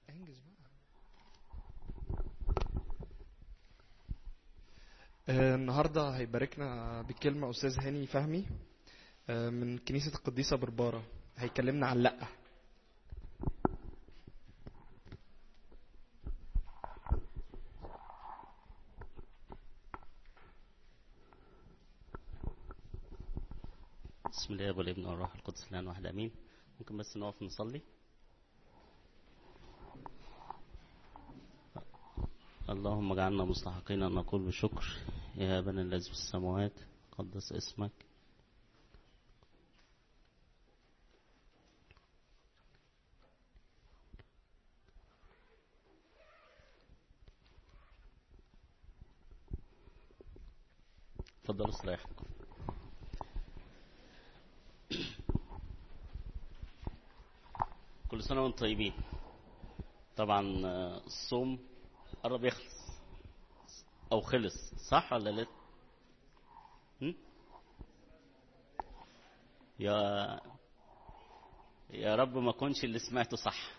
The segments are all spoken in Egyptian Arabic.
انجز بقى آه، النهارده هيباركنا بالكلمة أستاذ هاني فهمي آه، من كنيسة القديسة بربارة هيكلمنا عن لأ بسم الله والابن والروح القدس الان واحد امين ممكن بس نقف نصلي اللهم اجعلنا مستحقين ان نقول بشكر يا ابانا الذي في السماوات قدس اسمك تفضلوا استريحوا كل سنة وانتم طيبين طبعا آه، الصوم قرب يخلص او خلص صح ولا لا هم؟ يا يا رب ما كنش اللي سمعته صح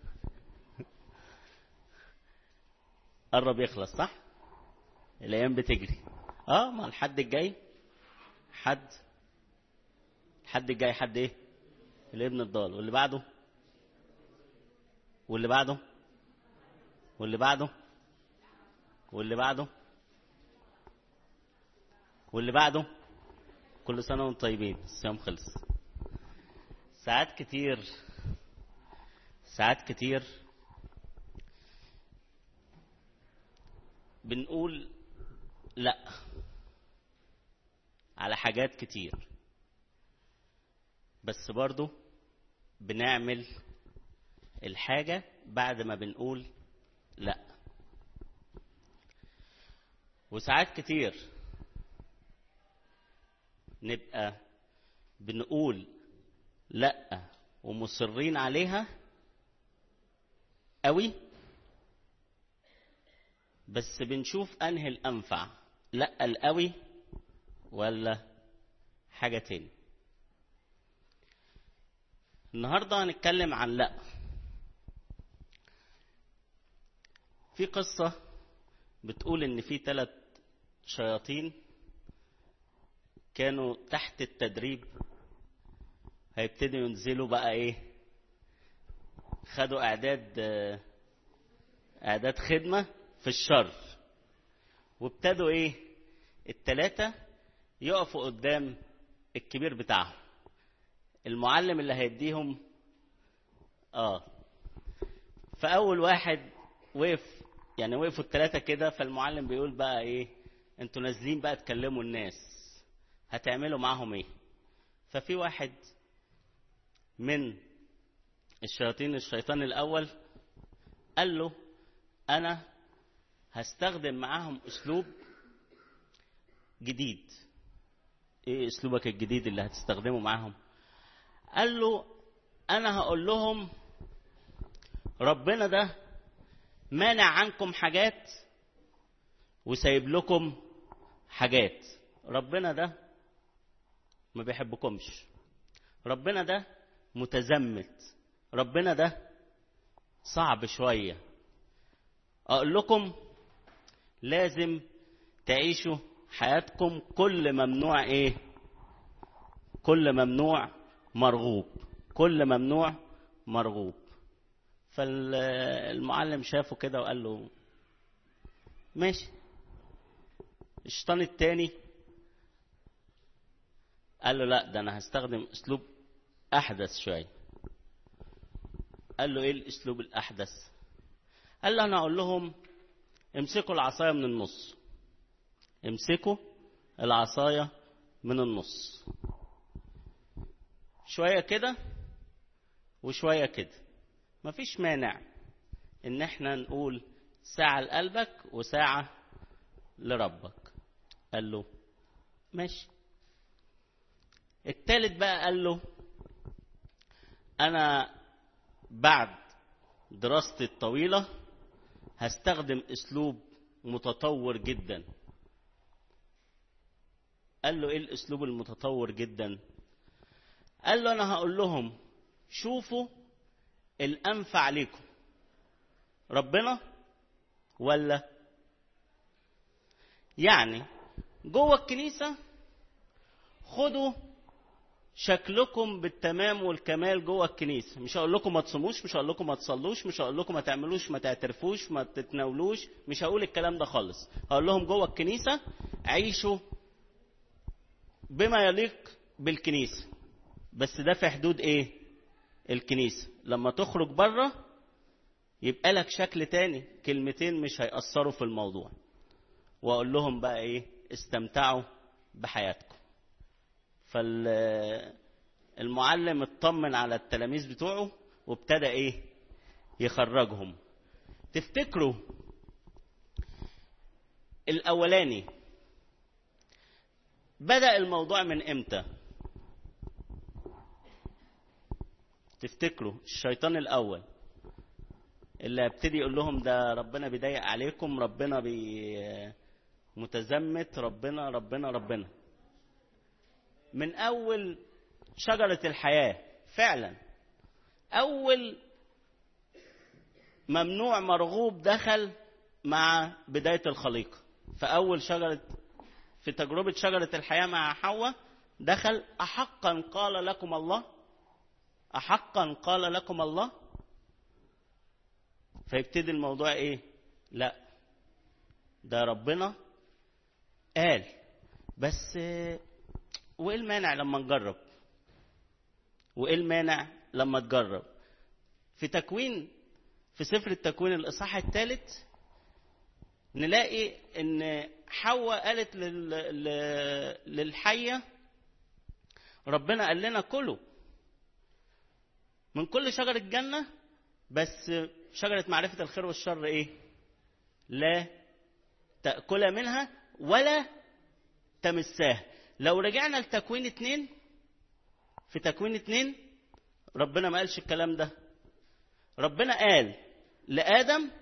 قرب يخلص صح الايام بتجري اه ما الحد الجاي حد الحد الجاي حد ايه الابن الضال واللي بعده واللي بعده واللي بعده واللي بعده واللي بعده كل سنة وانتم طيبين الصيام خلص ساعات كتير ساعات كتير بنقول لا على حاجات كتير بس برضو بنعمل الحاجة بعد ما بنقول لا وساعات كتير نبقى بنقول لا ومصرين عليها قوي بس بنشوف انهي الانفع لا القوي ولا حاجة تاني النهارده هنتكلم عن لا في قصة بتقول إن في ثلاث شياطين كانوا تحت التدريب هيبتدوا ينزلوا بقى إيه خدوا إعداد آه، إعداد خدمة في الشر وابتدوا إيه التلاتة يقفوا قدام الكبير بتاعهم المعلم اللي هيديهم اه فأول واحد وقف يعني وقفوا التلاتة كده فالمعلم بيقول بقى ايه انتوا نازلين بقى تكلموا الناس هتعملوا معاهم ايه ففي واحد من الشياطين الشيطان الاول قال له انا هستخدم معاهم اسلوب جديد ايه اسلوبك الجديد اللي هتستخدمه معاهم قال له انا هقول لهم ربنا ده مانع عنكم حاجات وسايب لكم حاجات ربنا ده ما بيحبكمش ربنا ده متزمت ربنا ده صعب شوية أقول لكم لازم تعيشوا حياتكم كل ممنوع إيه كل ممنوع مرغوب كل ممنوع مرغوب فالمعلم شافه كده وقال له ماشي الشيطان التاني قال له لا ده انا هستخدم اسلوب احدث شويه قال له ايه الاسلوب الاحدث قال له انا اقول لهم امسكوا العصايه من النص امسكوا العصايه من النص شويه كده وشويه كده مفيش مانع ان احنا نقول ساعة لقلبك وساعة لربك قال له ماشي التالت بقى قال له انا بعد دراستي الطويلة هستخدم اسلوب متطور جدا قال له ايه الاسلوب المتطور جدا قال له انا هقول لهم شوفوا الانفع لكم ربنا ولا يعني جوه الكنيسة خدوا شكلكم بالتمام والكمال جوه الكنيسة مش هقول لكم ما تصوموش مش هقول لكم ما تصلوش مش هقول لكم ما تعملوش ما تعترفوش ما تتناولوش مش هقول الكلام ده خالص هقول لهم جوه الكنيسة عيشوا بما يليق بالكنيسة بس ده في حدود ايه الكنيسة لما تخرج بره يبقى لك شكل تاني كلمتين مش هيأثروا في الموضوع واقول لهم بقى ايه استمتعوا بحياتكم فالمعلم اطمن على التلاميذ بتوعه وابتدى ايه يخرجهم تفتكروا الاولاني بدأ الموضوع من امتى تفتكروا الشيطان الاول اللي هيبتدي يقول لهم ده ربنا بيضيق عليكم ربنا بي متزمت ربنا ربنا ربنا من اول شجره الحياه فعلا اول ممنوع مرغوب دخل مع بدايه الخليقه فاول شجره في تجربه شجره الحياه مع حواء دخل احقا قال لكم الله احقا قال لكم الله فيبتدي الموضوع ايه لا ده ربنا قال بس وايه المانع لما نجرب وايه المانع لما تجرب في تكوين في سفر التكوين الاصحاح الثالث نلاقي ان حواء قالت لل... للحيه ربنا قال لنا كلوا من كل شجر الجنه بس شجره معرفه الخير والشر ايه لا تاكل منها ولا تمساها لو رجعنا لتكوين اتنين في تكوين اتنين ربنا ما قالش الكلام ده ربنا قال لآدم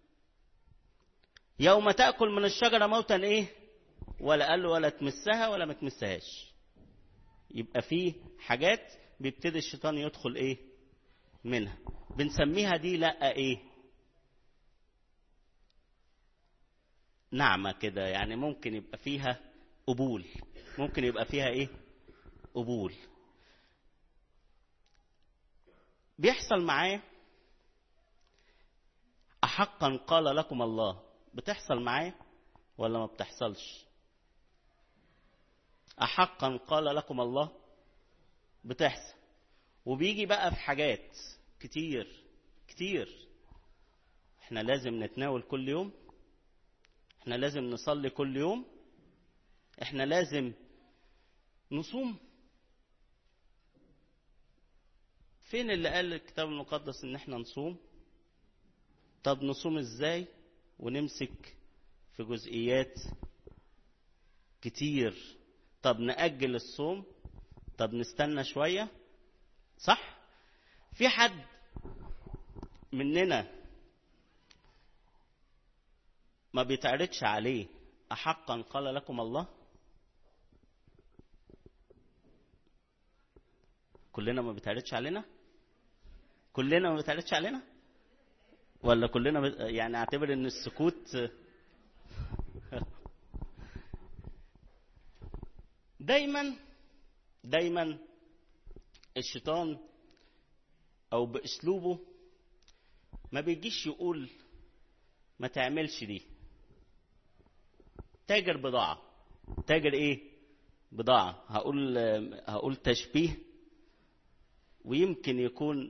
يوم تأكل من الشجرة موتا ايه ولا قال له ولا تمسها ولا ما تمسهاش يبقى في حاجات بيبتدي الشيطان يدخل ايه منها بنسميها دي لا ايه نعمة كده يعني ممكن يبقى فيها قبول ممكن يبقى فيها ايه قبول بيحصل معايا أحقا قال لكم الله بتحصل معايا ولا ما بتحصلش أحقا قال لكم الله بتحصل وبيجي بقى في حاجات كتير كتير احنا لازم نتناول كل يوم احنا لازم نصلي كل يوم احنا لازم نصوم فين اللي قال الكتاب المقدس ان احنا نصوم طب نصوم ازاي ونمسك في جزئيات كتير طب نأجل الصوم طب نستنى شوية صح في حد مننا ما بيتعرضش عليه أحقا قال لكم الله كلنا ما بيتعرضش علينا كلنا ما بيتعرضش علينا ولا كلنا بت... يعني اعتبر ان السكوت دايما دايما الشيطان او باسلوبه ما بيجيش يقول ما تعملش دي تاجر بضاعة تاجر ايه بضاعة هقول هقول تشبيه ويمكن يكون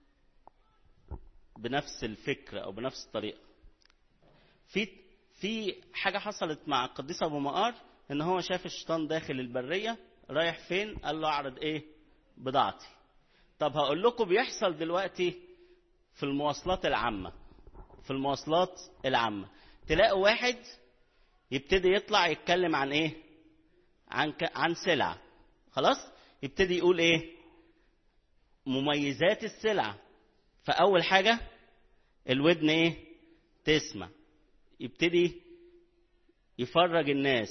بنفس الفكرة أو بنفس الطريقة. في في حاجة حصلت مع القديس أبو مقار إن هو شاف الشيطان داخل البرية رايح فين؟ قال له أعرض إيه؟ بضاعتي. طب هقول لكم بيحصل دلوقتي في المواصلات العامة. في المواصلات العامة. تلاقوا واحد يبتدي يطلع يتكلم عن إيه؟ عن ك... عن سلعة. خلاص؟ يبتدي يقول إيه؟ مميزات السلعة. فأول حاجة الودن ايه تسمع يبتدي يفرج الناس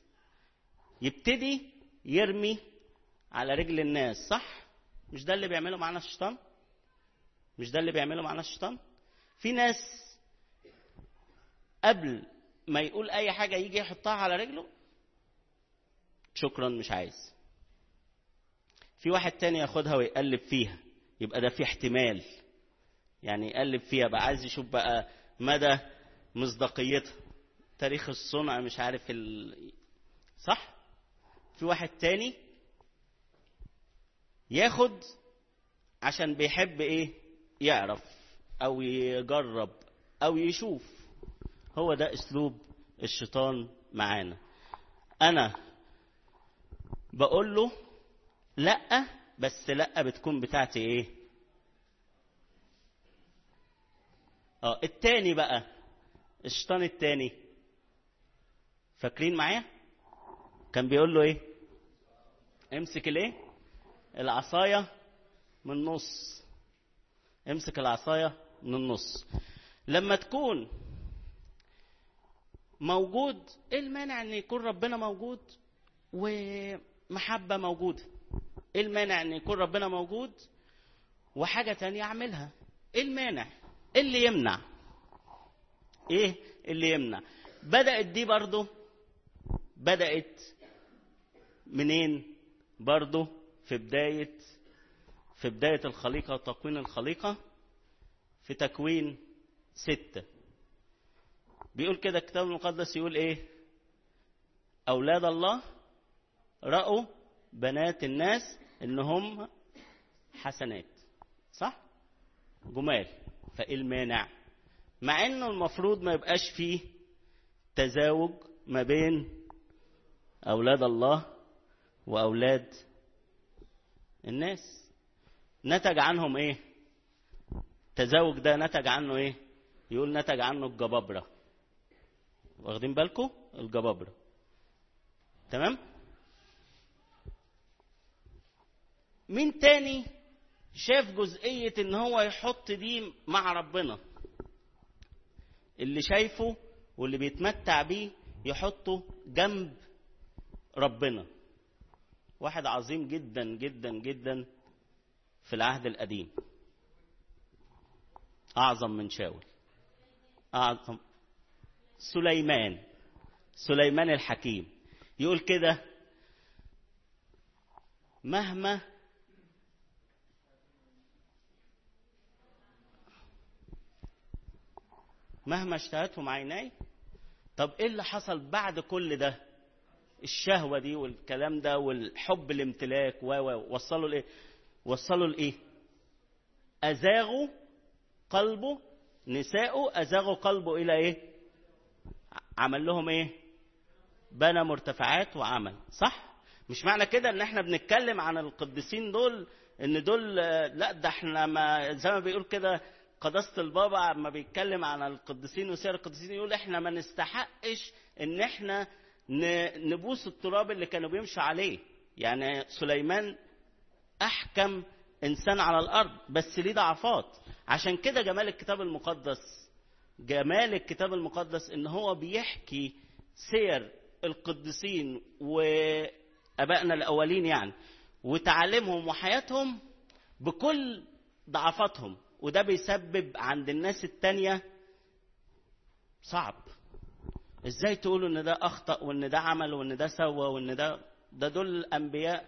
يبتدي يرمي على رجل الناس صح مش ده اللي بيعمله معانا الشيطان مش ده اللي بيعمله معانا الشيطان في ناس قبل ما يقول اي حاجه يجي يحطها على رجله شكرا مش عايز في واحد تاني ياخدها ويقلب فيها يبقى ده في احتمال يعني يقلب فيها بقى عايز يشوف بقى مدى مصداقيتها تاريخ الصنع مش عارف ال... صح في واحد تاني ياخد عشان بيحب ايه يعرف او يجرب او يشوف هو ده اسلوب الشيطان معانا انا بقول له لا بس لا بتكون بتاعتي ايه اه التاني بقى الشيطان التاني فاكرين معايا كان بيقول له ايه امسك الايه العصايه من النص امسك العصايه من النص لما تكون موجود ايه المانع ان يكون ربنا موجود ومحبه موجوده ايه المانع ان يكون ربنا موجود وحاجه تانية اعملها ايه المانع ايه اللي يمنع ايه اللي يمنع بدات دي برضه بدات منين برضه في بدايه في بدايه الخليقه وتكوين الخليقه في تكوين ستة بيقول كده الكتاب المقدس يقول ايه اولاد الله راوا بنات الناس ان هم حسنات صح جمال فايه المانع مع انه المفروض ما يبقاش فيه تزاوج ما بين اولاد الله واولاد الناس نتج عنهم ايه التزاوج ده نتج عنه ايه يقول نتج عنه الجبابرة واخدين بالكم الجبابرة تمام مين تاني شاف جزئية ان هو يحط دي مع ربنا اللي شايفه واللي بيتمتع بيه يحطه جنب ربنا واحد عظيم جدا جدا جدا في العهد القديم أعظم من شاول أعظم سليمان سليمان الحكيم يقول كده مهما مهما اشتهتهم عيناي طب ايه اللي حصل بعد كل ده الشهوه دي والكلام ده والحب الامتلاك و وصلوا لايه وصلوا لايه ازاغوا قلبه نساءه ازاغوا قلبه الى ايه عمل لهم ايه بنى مرتفعات وعمل صح مش معنى كده ان احنا بنتكلم عن القديسين دول ان دول لا ده احنا ما زي ما بيقول كده قداسة البابا لما بيتكلم عن القديسين وسير القديسين يقول احنا ما نستحقش ان احنا نبوس التراب اللي كانوا بيمشوا عليه يعني سليمان احكم انسان على الارض بس ليه ضعفات عشان كده جمال الكتاب المقدس جمال الكتاب المقدس ان هو بيحكي سير القديسين وابائنا الاولين يعني وتعليمهم وحياتهم بكل ضعفاتهم وده بيسبب عند الناس التانية صعب ازاي تقولوا ان ده اخطا وان ده عمل وان ده سوى وان ده ده دول الانبياء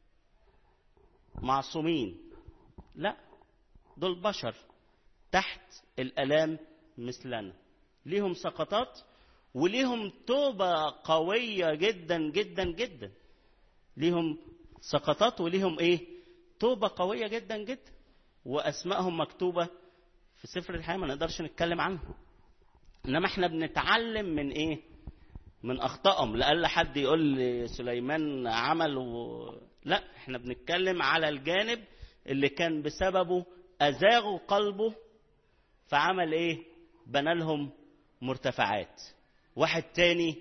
معصومين لا دول بشر تحت الالام مثلنا ليهم سقطات وليهم توبه قويه جدا جدا جدا ليهم سقطات وليهم ايه توبه قويه جدا جدا واسمائهم مكتوبه في سفر الحياه ما نقدرش نتكلم عنها انما احنا بنتعلم من ايه من اخطائهم لألا حد يقول لي سليمان عمل و... لا احنا بنتكلم على الجانب اللي كان بسببه ازاغوا قلبه فعمل ايه بنى لهم مرتفعات واحد تاني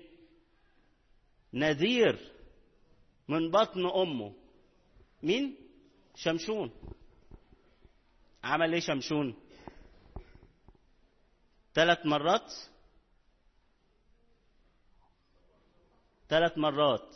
نذير من بطن امه مين شمشون عمل ايه شمشون ثلاث مرات ثلاث مرات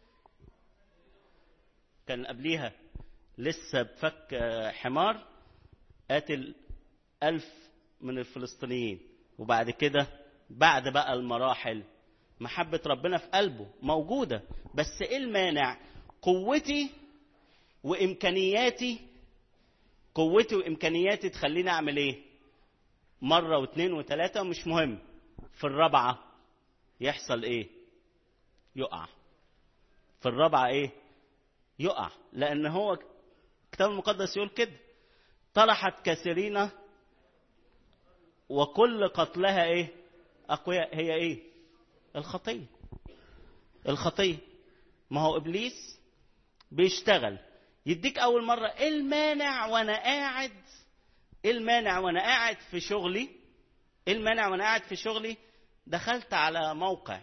كان قبليها لسه بفك حمار قاتل ألف من الفلسطينيين وبعد كده بعد بقى المراحل محبة ربنا في قلبه موجودة بس ايه المانع قوتي وامكانياتي قوتي وامكانياتي تخليني اعمل ايه مرة واثنين وثلاثة مش مهم في الرابعة يحصل ايه يقع في الرابعة ايه يقع لان هو الكتاب المقدس يقول كده طرحت كثيرين وكل قتلها ايه اقوياء هي ايه الخطيه الخطيه ما هو ابليس بيشتغل يديك اول مره ايه المانع وانا قاعد ايه المانع وانا قاعد في شغلي ايه المانع وانا قاعد في شغلي دخلت على موقع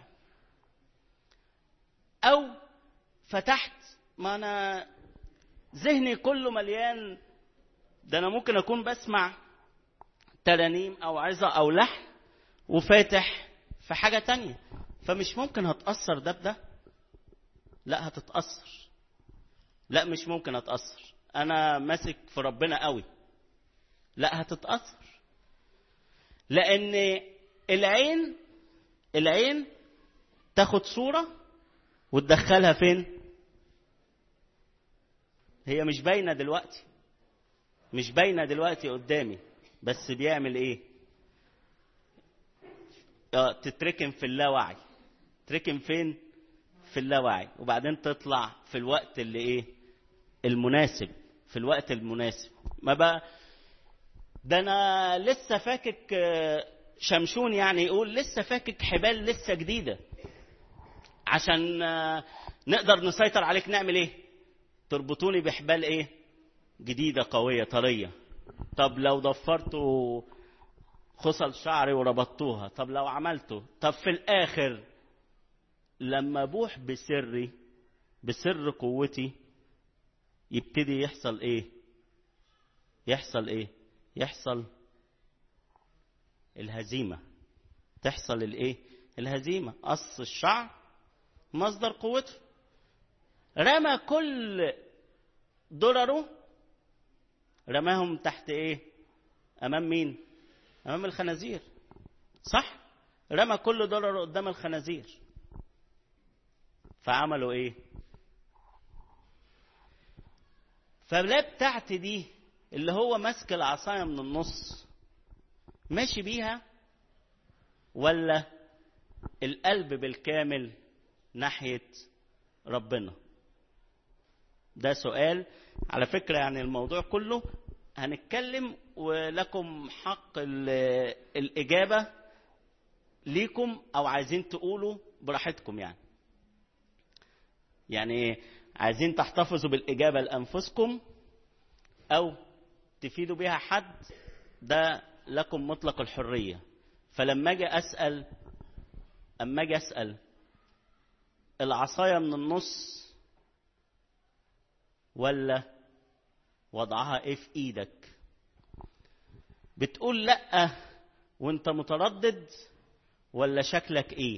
او فتحت ما انا ذهني كله مليان ده انا ممكن اكون بسمع ترانيم او عظه او لحن وفاتح في حاجه تانية فمش ممكن هتاثر ده بده لا هتتاثر لا مش ممكن اتاثر انا ماسك في ربنا قوي لا هتتاثر لان العين العين تاخد صوره وتدخلها فين هي مش باينه دلوقتي مش باينه دلوقتي قدامي بس بيعمل ايه اه تتركن في اللاوعي تركن فين في اللاوعي وبعدين تطلع في الوقت اللي ايه المناسب في الوقت المناسب ما بقى ده انا لسه فاكك شمشون يعني يقول لسه فاكك حبال لسه جديده عشان نقدر نسيطر عليك نعمل ايه تربطوني بحبال ايه جديده قويه طريه طب لو ضفرتوا خصل شعري وربطتوها طب لو عملته طب في الاخر لما بوح بسري بسر قوتي يبتدي يحصل ايه يحصل ايه يحصل الهزيمة تحصل الايه الهزيمة قص الشعر مصدر قوته رمى كل درره رماهم تحت ايه امام مين امام الخنازير صح رمى كل درره قدام الخنازير فعملوا ايه فلا بتاعتي دي اللي هو ماسك العصايه من النص ماشي بيها ولا القلب بالكامل ناحيه ربنا ده سؤال على فكره يعني الموضوع كله هنتكلم ولكم حق الاجابه ليكم او عايزين تقولوا براحتكم يعني يعني عايزين تحتفظوا بالإجابة لأنفسكم أو تفيدوا بها حد ده لكم مطلق الحرية فلما أجي أسأل أما أجي أسأل العصاية من النص ولا وضعها إيه في إيدك بتقول لأ وأنت متردد ولا شكلك إيه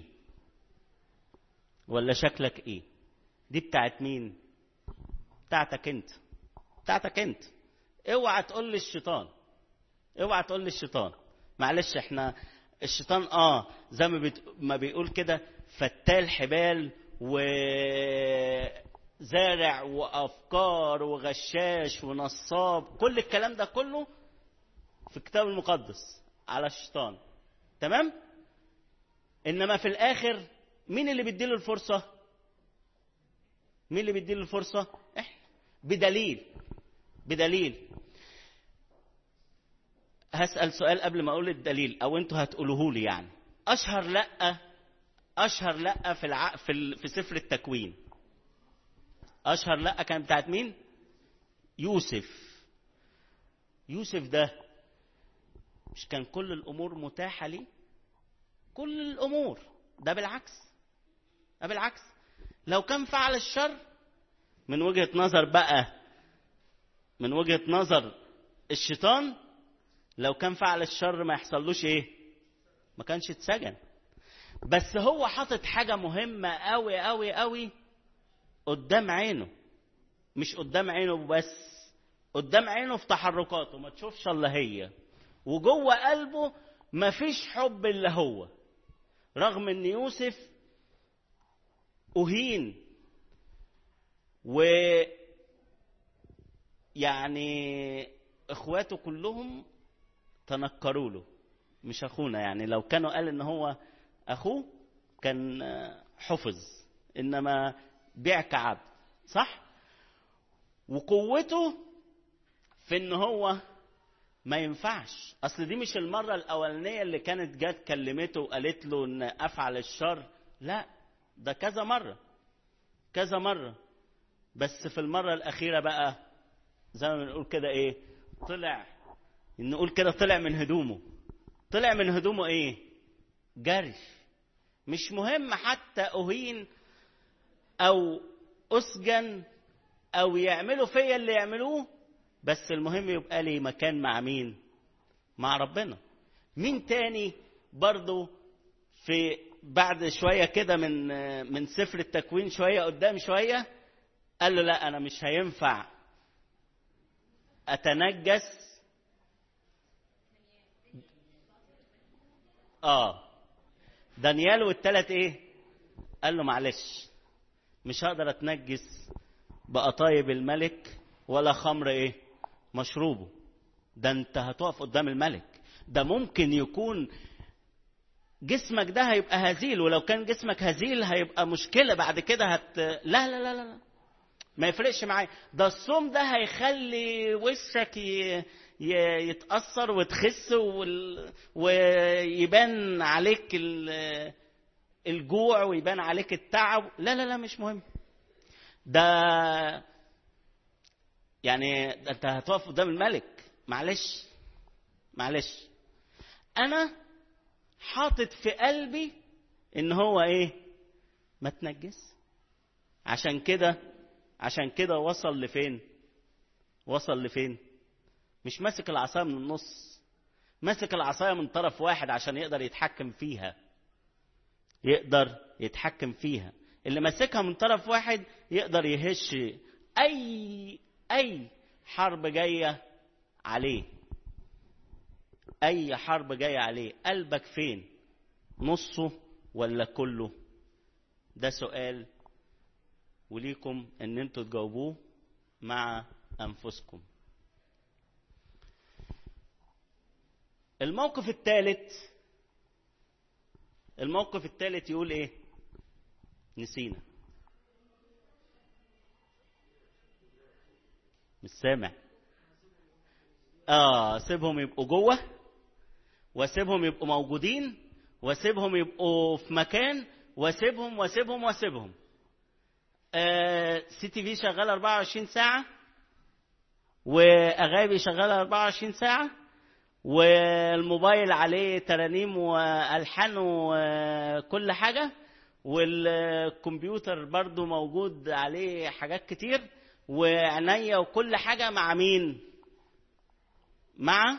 ولا شكلك إيه دي بتاعت مين بتاعتك انت بتاعتك انت اوعى تقول لي الشيطان اوعى تقول لي الشيطان معلش احنا الشيطان اه زي ما, بت... ما بيقول كده فتال حبال وزارع وافكار وغشاش ونصاب كل الكلام ده كله في الكتاب المقدس على الشيطان تمام انما في الاخر مين اللي بيديله الفرصه مين اللي بيديله الفرصة؟ احنا بدليل بدليل هسأل سؤال قبل ما أقول الدليل أو أنتوا هتقولوه لي يعني أشهر لأ أشهر لأ في الع... في, ال... في سفر التكوين أشهر لأ كان بتاعت مين؟ يوسف يوسف ده مش كان كل الأمور متاحة ليه؟ كل الأمور ده بالعكس ده بالعكس لو كان فعل الشر من وجهة نظر بقى من وجهة نظر الشيطان لو كان فعل الشر ما يحصلوش ايه ما كانش اتسجن بس هو حاطط حاجة مهمة قوي قوي قوي قدام عينه مش قدام عينه بس قدام عينه في تحركاته ما تشوفش الا هي وجوه قلبه مفيش حب الا هو رغم ان يوسف اهين و يعني اخواته كلهم تنكروا له مش اخونا يعني لو كانوا قال ان هو اخوه كان حفظ انما بيع كعبد صح وقوته في ان هو ما ينفعش اصل دي مش المره الاولانيه اللي كانت جت كلمته وقالت له ان افعل الشر لا ده كذا مره كذا مره بس في المره الاخيره بقى زي ما بنقول كده ايه طلع نقول كده طلع من هدومه طلع من هدومه ايه جري مش مهم حتى اهين او اسجن او يعملوا فيا اللي يعملوه بس المهم يبقى لي مكان مع مين مع ربنا مين تاني برضو في بعد شوية كده من من سفر التكوين شوية قدام شوية قال له لا أنا مش هينفع أتنجس آه دانيال والتلات إيه؟ قال له معلش مش هقدر أتنجس بقطايب الملك ولا خمر إيه؟ مشروبه ده أنت هتقف قدام الملك ده ممكن يكون جسمك ده هيبقى هزيل ولو كان جسمك هزيل هيبقى مشكلة بعد كده هت لا لا لا لا, لا. ما يفرقش معايا ده الصوم ده هيخلي وشك ي... ي... يتأثر وتخس وال... ويبان عليك ال... الجوع ويبان عليك التعب لا لا لا مش مهم ده يعني انت هتقف قدام الملك معلش معلش انا حاطط في قلبي ان هو ايه ما تنجس عشان كده عشان كده وصل لفين وصل لفين مش ماسك العصايه من النص ماسك العصايه من طرف واحد عشان يقدر يتحكم فيها يقدر يتحكم فيها اللي ماسكها من طرف واحد يقدر يهش اي اي حرب جايه عليه اي حرب جايه عليه قلبك فين نصه ولا كله ده سؤال وليكم ان انتوا تجاوبوه مع انفسكم الموقف الثالث الموقف الثالث يقول ايه نسينا مش سامع اه سيبهم يبقوا جوه واسيبهم يبقوا موجودين واسيبهم يبقوا في مكان واسيبهم واسيبهم واسيبهم آه سي تي في شغاله 24 ساعه واغابي شغاله 24 ساعه والموبايل عليه ترانيم والحان وكل حاجه والكمبيوتر برضو موجود عليه حاجات كتير وعينيا وكل حاجه مع مين مع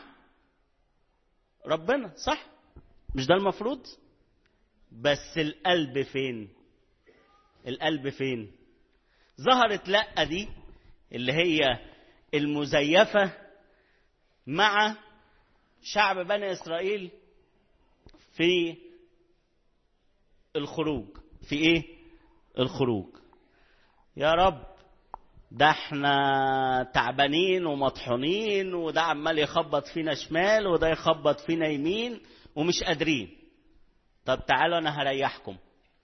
ربنا صح مش ده المفروض بس القلب فين القلب فين ظهرت لا دي اللي هي المزيفة مع شعب بني إسرائيل في الخروج في إيه الخروج يا رب ده احنا تعبانين ومطحونين وده عمال يخبط فينا شمال وده يخبط فينا يمين ومش قادرين طب تعالوا انا هريحكم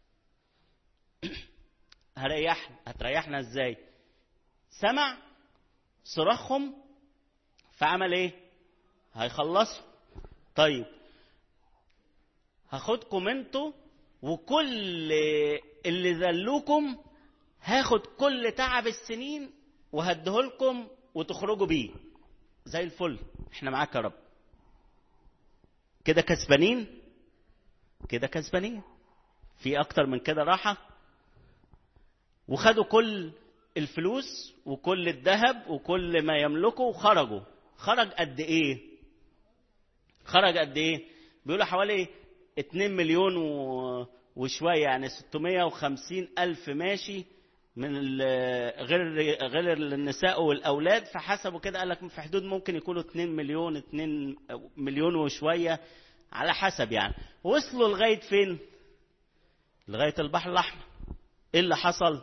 هريح هتريحنا ازاي سمع صراخهم فعمل ايه هيخلصوا طيب هاخدكم انتوا وكل اللي ذلوكم هاخد كل تعب السنين وهديهولكم وتخرجوا بيه زي الفل احنا معاك يا رب كده كسبانين كده كسبانين في اكتر من كده راحه وخدوا كل الفلوس وكل الذهب وكل ما يملكوا وخرجوا خرج قد ايه خرج قد ايه بيقولوا حوالي 2 مليون و... وشويه يعني 650 الف ماشي من غير غير النساء والاولاد فحسبوا كده قال لك في حدود ممكن يكونوا 2 مليون 2 مليون وشويه على حسب يعني وصلوا لغايه فين لغايه البحر الاحمر ايه اللي حصل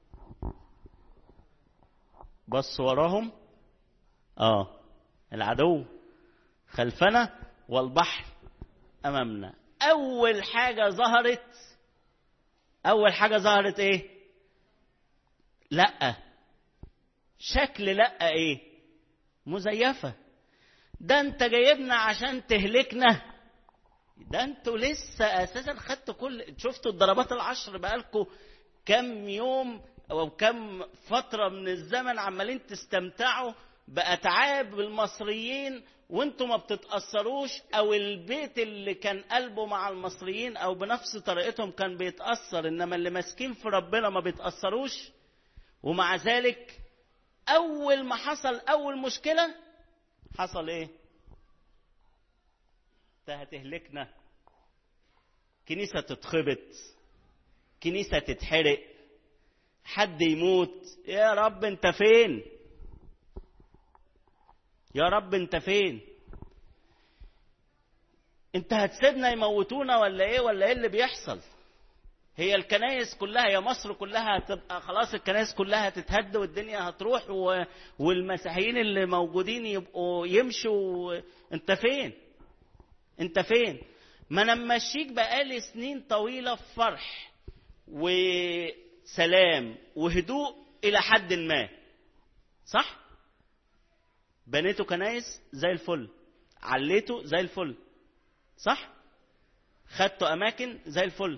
بص وراهم اه العدو خلفنا والبحر امامنا اول حاجه ظهرت اول حاجه ظهرت ايه لا شكل لا ايه مزيفه ده انت جايبنا عشان تهلكنا ده انتوا لسه اساسا خدتوا كل شفتوا الضربات العشر بقالكوا كم يوم او كم فتره من الزمن عمالين تستمتعوا باتعاب المصريين وانتوا ما بتتاثروش او البيت اللي كان قلبه مع المصريين او بنفس طريقتهم كان بيتاثر انما اللي ماسكين في ربنا ما بيتاثروش ومع ذلك اول ما حصل اول مشكله حصل ايه انت هتهلكنا كنيسه تتخبط كنيسه تتحرق حد يموت يا رب انت فين يا رب انت فين انت هتسيبنا يموتونا ولا ايه ولا ايه اللي بيحصل هي الكنايس كلها يا مصر كلها هتبقى خلاص الكنايس كلها هتتهد والدنيا هتروح و... والمسيحيين اللي موجودين يبقوا يمشوا انت فين انت فين ما انا ماشيك بقالي سنين طويله في فرح وسلام وهدوء الى حد ما صح بنيتوا كنايس زي الفل عليتوا زي الفل صح خدتوا اماكن زي الفل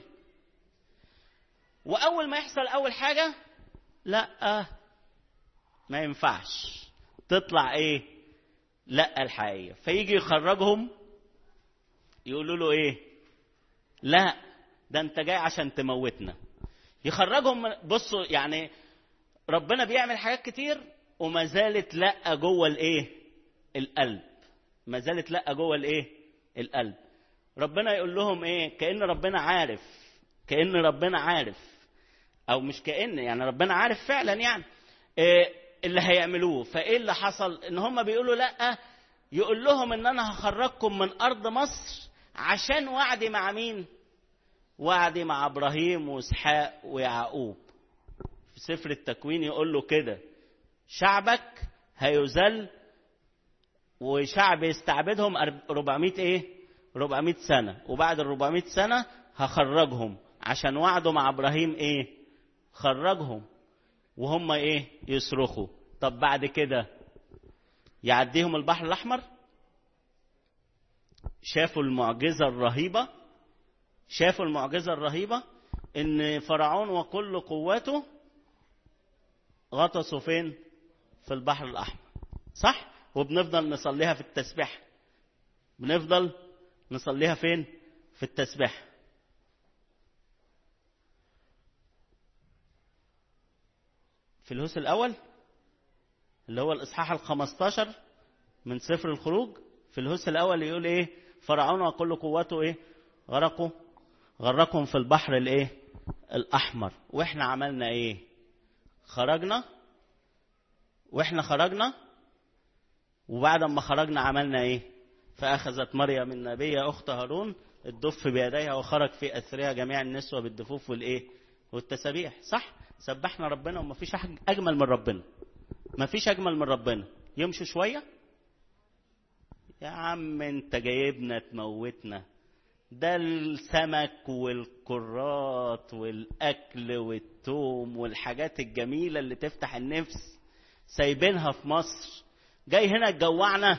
واول ما يحصل اول حاجه لا ما ينفعش تطلع ايه لا الحقيقيه فيجي يخرجهم يقولوا له ايه لا ده انت جاي عشان تموتنا يخرجهم من بصوا يعني ربنا بيعمل حاجات كتير وما زالت لا جوه الايه القلب ما زالت لا جوه الايه القلب ربنا يقول لهم ايه كأن ربنا عارف كأن ربنا عارف او مش كأن يعني ربنا عارف فعلا يعني إيه اللي هيعملوه فايه اللي حصل ان هم بيقولوا لا يقول لهم ان انا هخرجكم من ارض مصر عشان وعدي مع مين وعدي مع ابراهيم واسحاق ويعقوب في سفر التكوين يقول له كده شعبك هيذل وشعب يستعبدهم 400 ايه 400 سنة وبعد ال 400 سنة هخرجهم عشان وعده مع ابراهيم ايه خرجهم وهم ايه يصرخوا طب بعد كده يعديهم البحر الاحمر شافوا المعجزة الرهيبة شافوا المعجزة الرهيبة ان فرعون وكل قوته غطسوا فين في البحر الاحمر صح وبنفضل نصليها في التسبيح بنفضل نصليها فين في التسبيح في الهوس الاول اللي هو الاصحاح الخمستاشر من سفر الخروج في الهوس الاول يقول ايه فرعون وكل قوته ايه غرقوا غرقهم في البحر الايه الاحمر واحنا عملنا ايه خرجنا واحنا خرجنا وبعد ما خرجنا عملنا ايه فاخذت مريم النبيه اخت هارون الدف بيديها وخرج في اثرها جميع النسوه بالدفوف والايه والتسابيح صح سبحنا ربنا وما فيش اجمل من ربنا ما فيش اجمل من ربنا يمشوا شويه يا عم انت جايبنا تموتنا ده السمك والكرات والاكل والثوم والحاجات الجميله اللي تفتح النفس سايبينها في مصر جاي هنا تجوعنا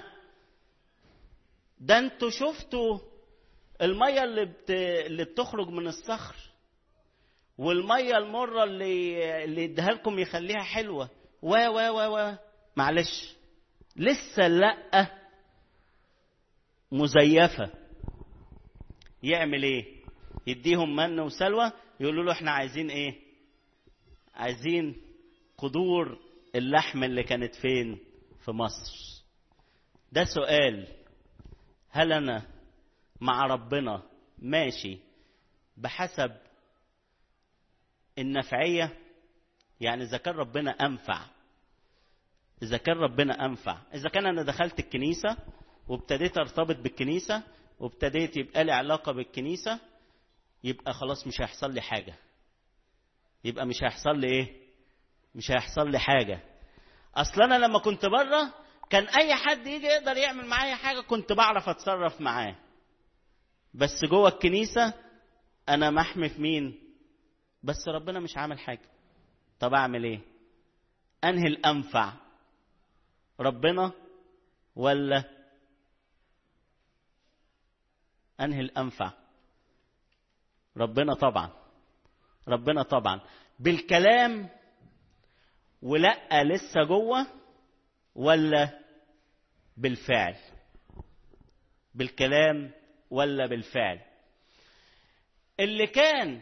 ده انتوا شفتوا الميه اللي بت... اللي بتخرج من الصخر والميه المره اللي اللي يديها لكم يخليها حلوه و و و و معلش لسه لا مزيفه يعمل ايه يديهم من وسلوى يقولوا له احنا عايزين ايه عايزين قدور اللحم اللي كانت فين في مصر ده سؤال هل انا مع ربنا ماشي بحسب النفعيه يعني اذا كان ربنا انفع اذا كان ربنا انفع اذا كان انا دخلت الكنيسه وابتديت ارتبط بالكنيسه وابتديت يبقى لي علاقه بالكنيسه يبقى خلاص مش هيحصل لي حاجة يبقى مش هيحصل لي ايه مش هيحصل لي حاجة اصل انا لما كنت بره كان اي حد يجي يقدر يعمل معايا حاجة كنت بعرف اتصرف معاه بس جوه الكنيسة انا محمي في مين بس ربنا مش عامل حاجة طب اعمل ايه انهي الانفع ربنا ولا انهي الانفع ربنا طبعا ربنا طبعا بالكلام ولا لسه جوه ولا بالفعل بالكلام ولا بالفعل اللي كان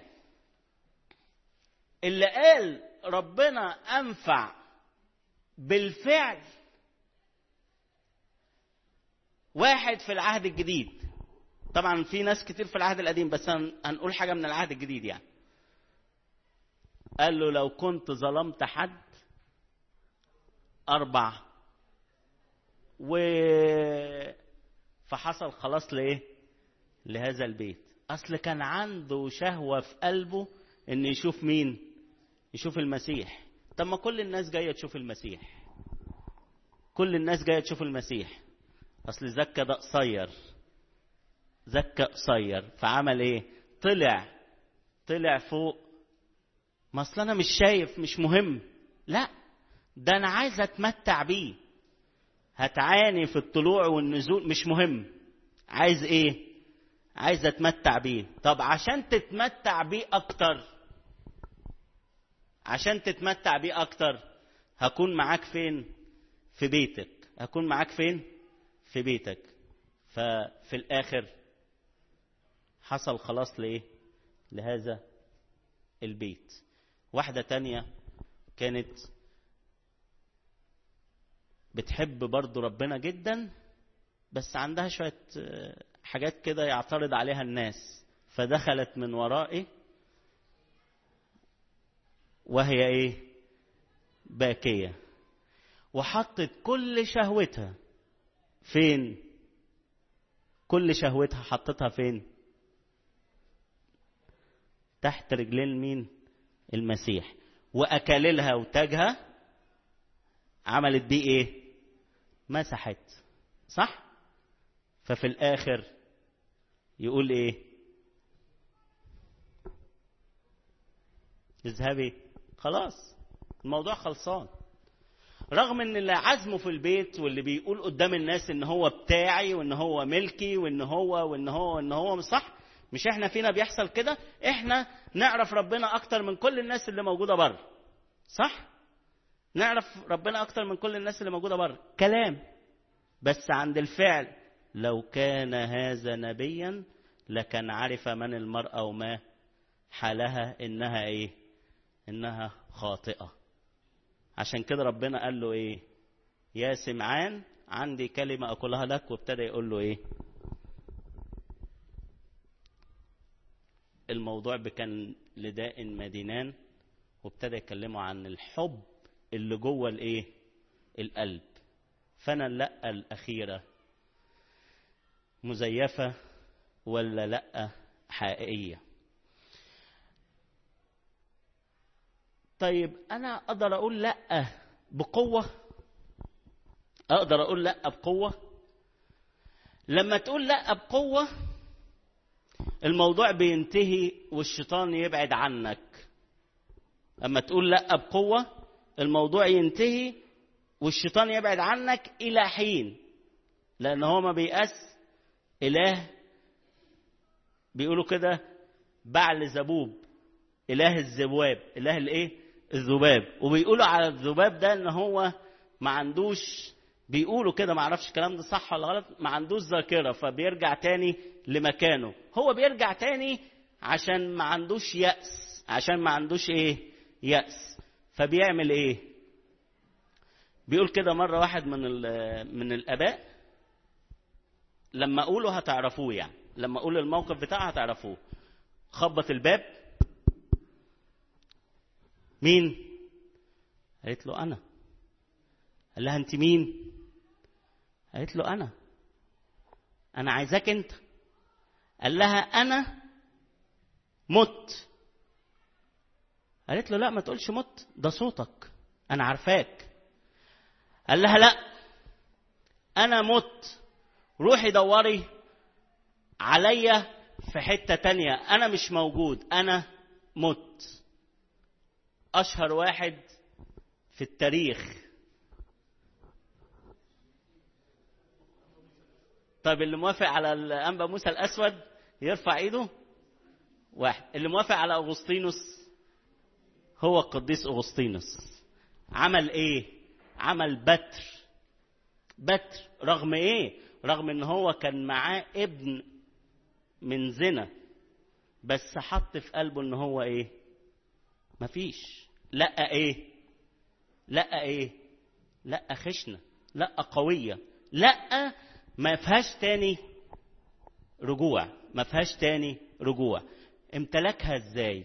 اللي قال ربنا انفع بالفعل واحد في العهد الجديد طبعا في ناس كتير في العهد القديم بس هنقول حاجه من العهد الجديد يعني قال له لو كنت ظلمت حد اربع و فحصل خلاص لايه لهذا البيت اصل كان عنده شهوه في قلبه ان يشوف مين يشوف المسيح طب ما كل الناس جايه تشوف المسيح كل الناس جايه تشوف المسيح اصل زكا ده قصير زكا قصير فعمل ايه طلع طلع فوق ما اصل انا مش شايف مش مهم لا ده انا عايز اتمتع بيه هتعاني في الطلوع والنزول مش مهم عايز ايه عايز اتمتع بيه طب عشان تتمتع بيه اكتر عشان تتمتع بيه اكتر هكون معاك فين في بيتك هكون معاك فين في بيتك ففي الاخر حصل خلاص لايه لهذا البيت واحدة تانية كانت بتحب برضو ربنا جدا بس عندها شوية حاجات كده يعترض عليها الناس فدخلت من ورائه وهي ايه باكية وحطت كل شهوتها فين كل شهوتها حطتها فين تحت رجلين مين المسيح واكاليلها وتاجها عملت بيه ايه مسحت صح ففي الاخر يقول ايه اذهبي خلاص الموضوع خلصان رغم ان اللي عزمه في البيت واللي بيقول قدام الناس ان هو بتاعي وان هو ملكي وان هو وان هو وان هو صح مش احنا فينا بيحصل كده احنا نعرف ربنا اكتر من كل الناس اللي موجوده بره صح نعرف ربنا اكتر من كل الناس اللي موجوده بره كلام بس عند الفعل لو كان هذا نبيا لكان عرف من المراه وما حالها انها ايه انها خاطئه عشان كده ربنا قال له ايه يا سمعان عندي كلمه اقولها لك وابتدى يقول له ايه الموضوع كان لداء مدينان وابتدى يكلموا عن الحب اللي جوه الايه القلب فانا اللقه الاخيره مزيفه ولا لا حقيقيه طيب انا اقدر اقول لا بقوه اقدر اقول لا بقوه لما تقول لا بقوه الموضوع بينتهي والشيطان يبعد عنك اما تقول لا بقوه الموضوع ينتهي والشيطان يبعد عنك الى حين لان هو ما بيأس اله بيقولوا كده بعل زبوب اله الذباب اله الايه الذباب وبيقولوا على الذباب ده ان هو ما عندوش بيقولوا كده ما اعرفش الكلام ده صح ولا غلط ما عندوش ذاكره فبيرجع تاني لمكانه هو بيرجع تاني عشان ما عندوش يأس عشان ما عندوش ايه يأس فبيعمل ايه بيقول كده مره واحد من من الاباء لما اقوله هتعرفوه يعني لما اقول الموقف بتاعه هتعرفوه خبط الباب مين قالت له انا قال لها انت مين قالت له انا انا عايزاك انت قال لها انا مت قالت له لا ما تقولش مت ده صوتك انا عارفاك قال لها لا انا مت روحي دوري عليا في حتة تانية انا مش موجود انا مت اشهر واحد في التاريخ طيب اللي موافق على الانبا موسى الاسود يرفع ايده واحد اللي موافق على اغسطينوس هو القديس اغسطينوس عمل ايه عمل بتر بتر رغم ايه رغم ان هو كان معاه ابن من زنا بس حط في قلبه ان هو ايه مفيش لا ايه لا ايه لا خشنه لا قويه لا ما فيهاش تاني رجوع ما فيهاش تاني رجوع امتلكها ازاي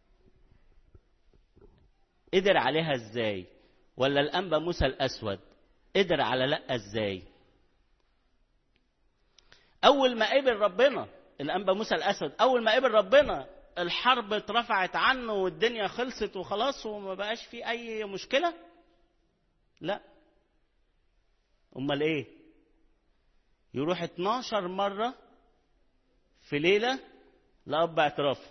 قدر عليها ازاي ولا الانبا موسى الاسود قدر على لا ازاي اول ما قبل ربنا الانبا موسى الاسود اول ما قبل ربنا الحرب اترفعت عنه والدنيا خلصت وخلاص وما بقاش في اي مشكله لا امال ايه يروح 12 مره في ليله لاب اعتراف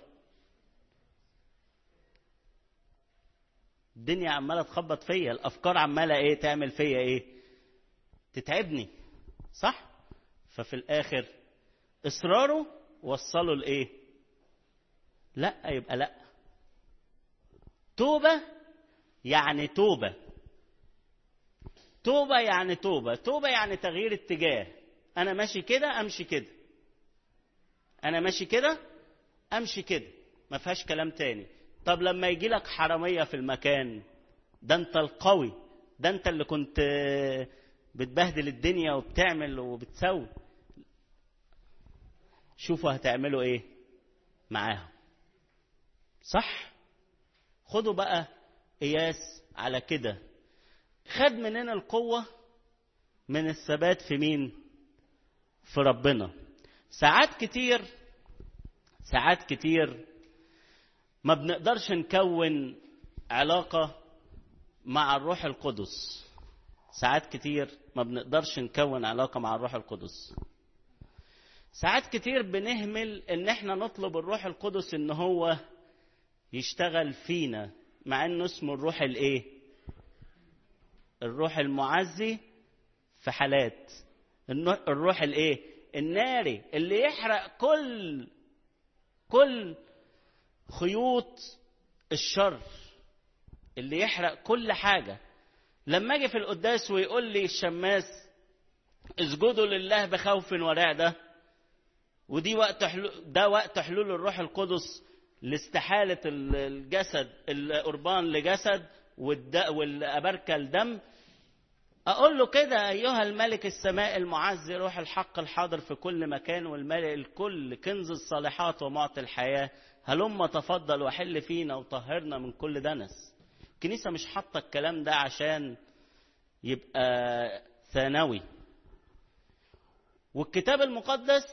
الدنيا عماله تخبط فيا الافكار عماله ايه تعمل فيا ايه تتعبني صح ففي الاخر اصراره وصله لايه لا يبقى لا توبه يعني توبه توبه يعني توبه توبه يعني تغيير اتجاه انا ماشي كده امشي كده انا ماشي كده امشي كده ما فيهاش كلام تاني طب لما يجي لك حراميه في المكان ده انت القوي ده انت اللي كنت بتبهدل الدنيا وبتعمل وبتسوي شوفوا هتعملوا ايه معاهم صح خدوا بقى قياس على كده خد مننا القوة من الثبات في مين في ربنا ساعات كتير ساعات كتير ما بنقدرش نكون علاقة مع الروح القدس ساعات كتير ما بنقدرش نكون علاقة مع الروح القدس ساعات كتير بنهمل ان احنا نطلب الروح القدس ان هو يشتغل فينا مع انه اسمه الروح الايه الروح المعزي في حالات الروح الايه الناري اللي يحرق كل كل خيوط الشر اللي يحرق كل حاجه لما اجي في القداس ويقول لي الشماس اسجدوا لله بخوف ورعده ودي وقت حلول ده وقت حلول الروح القدس لاستحالة الجسد القربان لجسد والأبركة لدم أقول له كده أيها الملك السماء المعز روح الحق الحاضر في كل مكان والملئ الكل كنز الصالحات ومعطي الحياة هلم تفضل وحل فينا وطهرنا من كل دنس الكنيسة مش حاطة الكلام ده عشان يبقى ثانوي والكتاب المقدس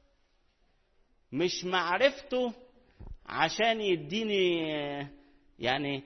مش معرفته عشان يديني يعني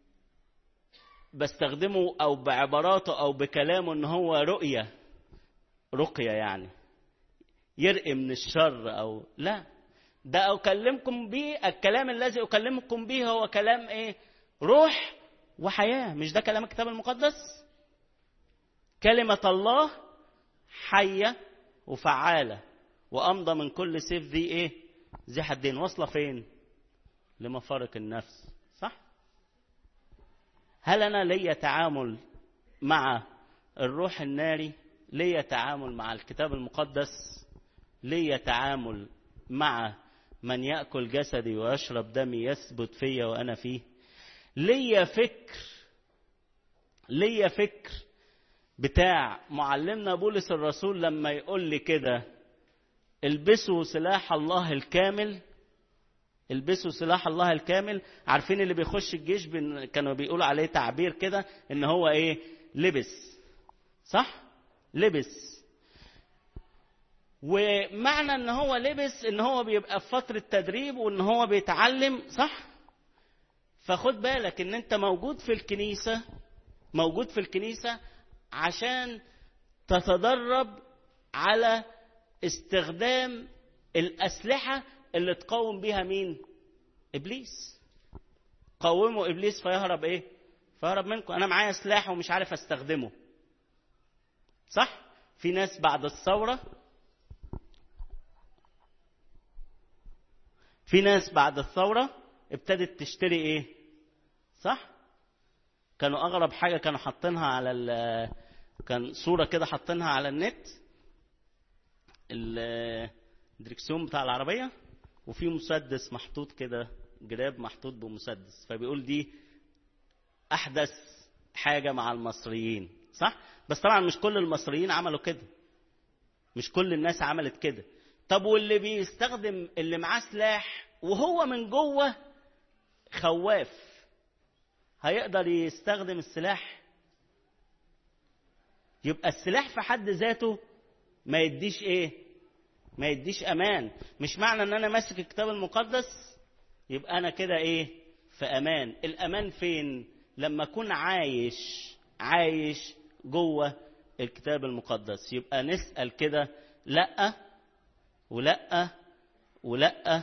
بستخدمه او بعباراته او بكلامه ان هو رؤيه رقيه يعني يرقي من الشر او لا ده اكلمكم بيه الكلام الذي اكلمكم به هو كلام ايه روح وحياه مش ده كلام الكتاب المقدس كلمه الله حيه وفعاله وامضى من كل سيف ذي ايه ذي حدين واصله فين لمفارق النفس صح هل انا ليا تعامل مع الروح الناري ليا تعامل مع الكتاب المقدس ليا تعامل مع من ياكل جسدي ويشرب دمي يثبت فيا وانا فيه ليا فكر ليا فكر بتاع معلمنا بولس الرسول لما يقول لي كده البسوا سلاح الله الكامل البسوا سلاح الله الكامل عارفين اللي بيخش الجيش بن... كانوا بيقولوا عليه تعبير كده ان هو ايه لبس صح لبس ومعنى ان هو لبس ان هو بيبقى في فترة تدريب وان هو بيتعلم صح فخد بالك ان انت موجود في الكنيسة موجود في الكنيسة عشان تتدرب على استخدام الأسلحة اللي تقاوم بيها مين إبليس قاوموا إبليس فيهرب إيه فيهرب منكم أنا معايا سلاح ومش عارف أستخدمه صح في ناس بعد الثورة في ناس بعد الثورة ابتدت تشتري ايه صح كانوا اغرب حاجة كانوا حاطينها على ال كان صورة كده حاطينها على النت الدركسيون بتاع العربية وفي مسدس محطوط كده جراب محطوط بمسدس فبيقول دي احدث حاجة مع المصريين صح بس طبعا مش كل المصريين عملوا كده مش كل الناس عملت كده طب واللي بيستخدم اللي معاه سلاح وهو من جوه خواف هيقدر يستخدم السلاح يبقى السلاح في حد ذاته ما يديش ايه ما يديش امان مش معنى ان انا ماسك الكتاب المقدس يبقى انا كده ايه في امان الامان فين لما اكون عايش عايش جوه الكتاب المقدس يبقى نسال كده لا ولا ولا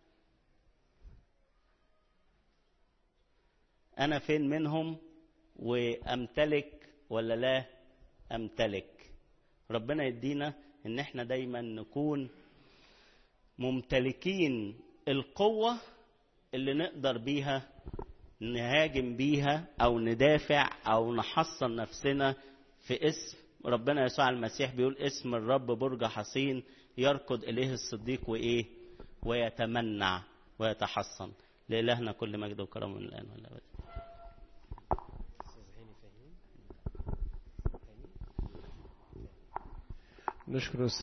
انا فين منهم وامتلك ولا لا امتلك ربنا يدينا ان احنا دايما نكون ممتلكين القوه اللي نقدر بيها نهاجم بيها او ندافع او نحصن نفسنا في اسم ربنا يسوع المسيح بيقول اسم الرب برج حصين يركض اليه الصديق وايه ويتمنع ويتحصن لالهنا كل مجد وكرم من الان والابد نشكر